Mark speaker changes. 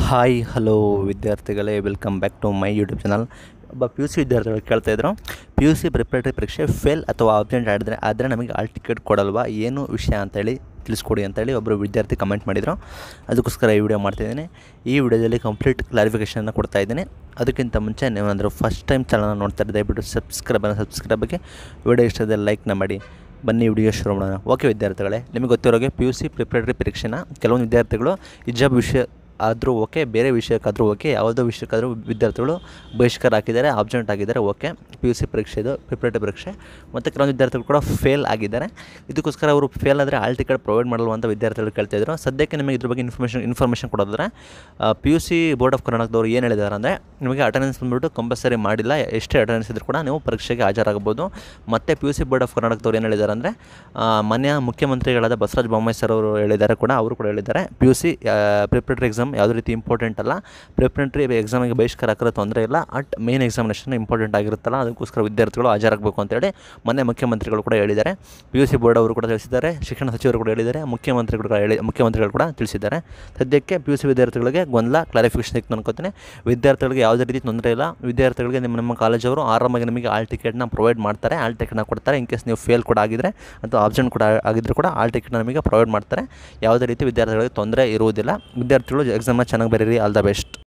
Speaker 1: hi hello ವಿದ್ಯಾರ್ಥಿಗಳೇ welcome back to my YouTube channel ಒಬ್ಬ P U C ವಿದ್ಯಾರ್ಥಿಗಳು ಕೇಳ್ತಾ ಇದ್ರು ಪಿ ಯು ಸಿ ಪ್ರಿಪ್ರೇಟರಿ ಪರೀಕ್ಷೆ ಫೇಲ್ ಅಥವಾ ಆಬ್ಸೆಂಟ್ ಆಡಿದ್ರೆ ಆದರೆ ನಮಗೆ ಆಲ್ ಟಿಕೆಟ್ ಕೊಡಲ್ವಾ ಏನು ವಿಷಯ ಅಂತೇಳಿ ತಿಳಿಸ್ಕೊಡಿ ಅಂತೇಳಿ ಒಬ್ಬರು ವಿದ್ಯಾರ್ಥಿ ಕಮೆಂಟ್ ಮಾಡಿದರು ಅದಕ್ಕೋಸ್ಕರ ಈ ವಿಡಿಯೋ ಮಾಡ್ತಿದ್ದೀನಿ ಈ ವಿಡಿಯೋದಲ್ಲಿ ಕಂಪ್ಲೀಟ್ ಕ್ಲಾರಿಫಿಕೇಷನ್ನ ಕೊಡ್ತಾ ಇದ್ದೀನಿ ಅದಕ್ಕಿಂತ ಮುಂಚೆ ನೀವೇನಾದರೂ ಫಸ್ಟ್ ಟೈಮ್ ಚಾನಲ್ನ ನೋಡ್ತಾ ಇದ್ದರೆ ದಯವಿಟ್ಟು ಸಬ್ಸ್ಕ್ರೈಬ್ ಸಬ್ಸ್ಕ್ರೈಬ್ಗೆ ವಿಡಿಯೋ ಇಷ್ಟದಲ್ಲಿ ಲೈಕ್ನ ಮಾಡಿ ಬನ್ನಿ ವಿಡಿಯೋ ಶುರು ಮಾಡೋಣ ಓಕೆ ವಿದ್ಯಾರ್ಥಿಗಳೇ ನಿಮಗೆ ಗೊತ್ತಿರೋಗೆ ಪಿ ಯು ಸಿ ಪ್ರಿಪ್ರೇಟರಿ ಪರೀಕ್ಷೆನ ಕೆಲವೊಂದು ವಿದ್ಯಾರ್ಥಿಗಳು ಹಿಜಾಬ್ ವಿಷಯ ಆದರೂ ಓಕೆ ಬೇರೆ ವಿಷಯಕ್ಕಾದರೂ ಓಕೆ ಯಾವುದೋ ವಿಷಯಕ್ಕಾದರೂ ವಿದ್ಯಾರ್ಥಿಗಳು ಬಹಿಷ್ಕಾರ ಹಾಕಿದ್ದಾರೆ ಆಬ್ಸೆಂಟ್ ಆಗಿದ್ದಾರೆ ಓಕೆ ಪಿ ಯು ಸಿ ಪರೀಕ್ಷೆದು ಪ್ರಿಪ್ರೇಟರಿ ಪರೀಕ್ಷೆ ಮತ್ತು ಕೆಲವೊಂದು ವಿದ್ಯಾರ್ಥಿಗಳು ಕೂಡ ಫೇಲ್ ಆಗಿದ್ದಾರೆ ಇದಕ್ಕೋಸ್ಕರ ಅವರು ಫೇಲ್ ಆದರೆ ಆಲ್ ಟಿಕೆಟ್ ಪ್ರೊವೈಡ್ ಮಾಡಲು ಅಂತ ವಿದ್ಯಾರ್ಥಿಗಳು ಕೇಳ್ತಾ ಇದ್ರು ಸದ್ಯಕ್ಕೆ ನಿಮಗೆ ಇದ್ರ ಬಗ್ಗೆ ಇನ್ಫಾರ್ಮೇಷನ್ ಇನ್ಫಾರ್ಮೇಷನ್ ಕೊಡೋದಾದ್ರೆ P U C board of ಕರ್ನಾಟಕದವ್ರು ಏನು ಹೇಳಿದ್ದಾರೆ ಅಂದರೆ ನಿಮಗೆ ಅಟೆಂಡೆನ್ಸ್ ಬಂದುಬಿಟ್ಟು ಕಂಪಲ್ಸರಿ ಮಾಡಿಲ್ಲ ಎಷ್ಟೇ ಅಟೆಂಡೆನ್ಸ್ ಇದ್ರೂ ಕೂಡ ನೀವು ಪರೀಕ್ಷೆಗೆ ಹಾಜರಾಗಬಹುದು ಮತ್ತು P U C board of ಕರ್ನಾಟಕದವ್ರು ಏನು ಹೇಳಿದ್ದಾರೆ ಅಂದರೆ ಮಾನ್ಯ ಮುಖ್ಯಮಂತ್ರಿಗಳಾದ ಬಸವರಾಜ ಬೊಮ್ಮಾಯಿ ಸರ್ ಅವರು ಹೇಳಿದ್ದಾರೆ ಕೂಡ ಅವರು ಕೂಡ ಹೇಳಿದ್ದಾರೆ P U C preparatory exam ಯಾವುದೇ ರೀತಿ ಇಂಪಾರ್ಟೆಂಟ್ ಅಲ್ಲ ಪ್ರಿಪ್ರೇಟರಿ ಎಕ್ಸಾಮಿಗೆ ಬಹಿಷ್ಕಾರ ಹಾಕಿರೋ ತೊಂದರೆ ಇಲ್ಲ ಅಟ್ ಮೇನ್ ಎಕ್ಸಾಮಿನೇಷನ್ ಇಂಪಾರ್ಟೆಂಟ್ ಆಗಿರುತ್ತಲ್ಲ ಅದಕ್ಕೋಸ್ಕರ ವಿದ್ಯಾರ್ಥಿಗಳು ಹಾಜರಾಗಬೇಕು ಅಂತೇಳಿ ಮೊನ್ನೆ ಮುಖ್ಯಮಂತ್ರಿಗಳು ಕೂಡ ಹೇಳಿದ್ದಾರೆ ಪಿ ಯು ಸಿ ಬೋರ್ಡ್ ಅವರು ಕೂಡ ತಿಳಿಸಿದ್ದಾರೆ ಶಿಕ್ಷಣ ಸಚಿವರು ಕೂಡ ಹೇಳಿದ್ದಾರೆ ಮುಖ್ಯಮಂತ್ರಿಗಳು ಕೂಡ ಹೇಳಿ ಮುಖ್ಯಮಂತ್ರಿಗಳು ಕೂಡ ತಿಳಿಸಿದ್ದಾರೆ ಸದ್ಯಕ್ಕೆ ಪಿ ಯು ಸಿ ವಿದ್ಯಾರ್ಥಿಗಳಿಗೆ ಗೊಂದಲ ಕ್ಲಾರಿಫಿಕೇಷನ್ ಸಿಕ್ತು ಅನ್ಕೋತೀನಿ ವಿದ್ಯಾರ್ಥಿಗಳಿಗೆ ಯಾವುದೇ ರೀತಿ ತೊಂದರೆ ಇಲ್ಲ ವಿದ್ಯಾರ್ಥಿಗಳಿಗೆ ನಿಮ್ಮ ನಮ್ಮ ಕಾಲೇಜವರು ಆರಾಮಾಗಿ ನಿಮಗೆ ಆಲ್ ಟಿಕೆಟ್ನ ಪ್ರೊವೈಡ್ ಮಾಡ್ತಾರೆ ಆಲ್ ಟಿಕೆಟ್ನ ಕೊಡ್ತಾರೆ ಇನ್ ಕೇಸ್ ನೀವು ಫೇಲ್ ಕೂಡ ಆಗಿದ್ರೆ ಅಥವಾ ಆಬ್ಸೆಂಟ್ ಕೂಡ ಆಗಿದ್ದರೂ ಕೂಡ ಆಲ್ ಟಿಕೆಟ್ನ ನಮಗೆ ಪ್ರೊವೈಡ್ ಮಾಡ್ತಾರೆ ಯಾವುದೇ ರೀತಿ ವಿದ್ಯಾರ್ಥಿಗಳಿಗೆ ತೊಂದರೆ ಇರುವುದಿಲ್ಲ ವಿದ್ಯಾರ್ಥಿಗಳು ಎಕ್ಸಾಮ್ನ ಚೆನ್ನಾಗಿ ಬರೀರಿ ಆಲ್ ದ ಬೆಸ್ಟ್